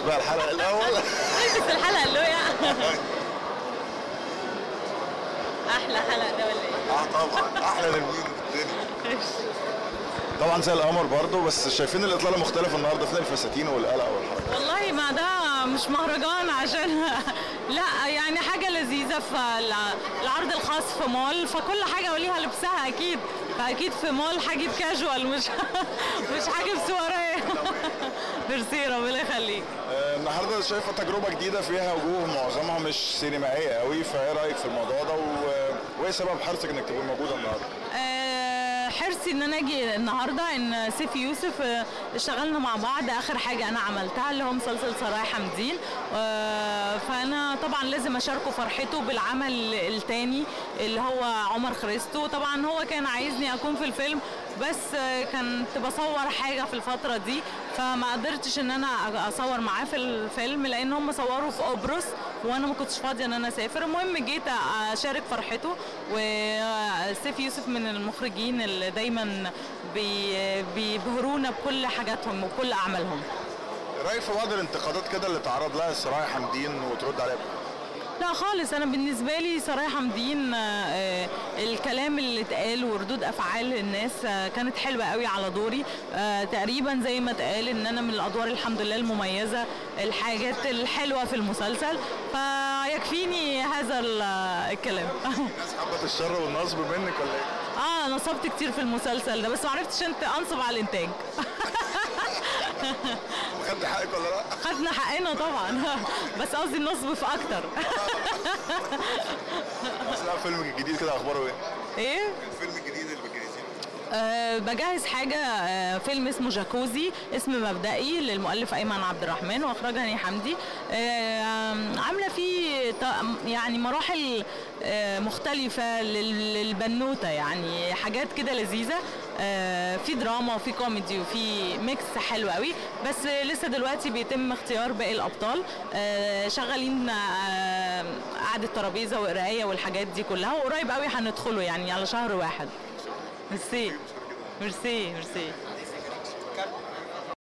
بقى الحلقه الاول بس الحلقه اللي احلى حلقه ده ولا ايه؟ اه طبعا احلى نرمين في الدنيا طبعا زي القمر برضه بس شايفين الاطلاله مختلفه النهارده فين الفساتين والقلق والحركات والله ما ده مش مهرجان عشان لا يعني حاجة لذيذة في الع- العرض الخاص في مول فكل حاجة وليها لبسها أكيد فأكيد في مول هجيب كاجوال مش مش هجيب سواريه ميرسي ربنا يخليك آه، النهارده شايفه تجربه جديده فيها وجوه معظمها مش سينمائيه قوي فايه رايك في الموضوع ده و- وايه سبب حرصك انك تبقى موجوده النهارده؟ آه، حرصي ان انا اجي النهارده ان سيف يوسف آه، اشتغلنا مع بعض اخر حاجه انا عملتها اللي هو مسلسل سرايا حمدين آه، فانا طبعا لازم اشاركه فرحته بالعمل التاني اللي هو عمر خريستو طبعا هو كان عايزني اكون في الفيلم بس آه، كنت بصور حاجه في الفتره دي فما قدرتش ان انا اصور معاه في الفيلم لان هم صوروا في قبرص وانا ما كنتش فاضيه ان انا اسافر المهم جيت اشارك فرحته وسيف يوسف من المخرجين اللي دايما بي- بيبهرونا بكل حاجاتهم وكل اعمالهم رايك في بعض الانتقادات كده اللي تعرض لها سرايا حمدين وترد عليها لا خالص انا بالنسبه لي سرايا حمدين آه، آه، الكلام اللي اتقال وردود افعال الناس آه، كانت حلوه قوي على دوري آه، تقريبا زي ما اتقال ان انا من الادوار الحمد لله المميزه الحاجات الحلوه في المسلسل فيكفيني هذا ال- الكلام الناس حبت الشر والنصب منك ولا ايه؟ اه نصبت كتير في المسلسل ده بس ما عرفتش انت انصب على الانتاج خدت حقك ولا لا؟ خدنا حقنا طبعا بس قصدي النصب في اكتر اثناء فيلمك الجديد كده اخباره ايه؟ ايه الفيلم الجديد اللي بتجهزيه أه بجهز حاجة أه فيلم اسمه جاكوزي اسم مبدئي للمؤلف أيمن عبد الرحمن وأخرجها هاني حمدي أه عاملة فيه ط- يعني مراحل أه مختلفة لل- للبنوتة يعني حاجات كده لذيذة أه في دراما وفي كوميدي وفي ميكس حلو قوي بس لسه دلوقتي بيتم اختيار باقي الأبطال أه شغالين أه قعدة ترابيزة وقراية والحاجات دي كلها وقريب قوي هندخله يعني على شهر واحد ميرسي ميرسي ميرسي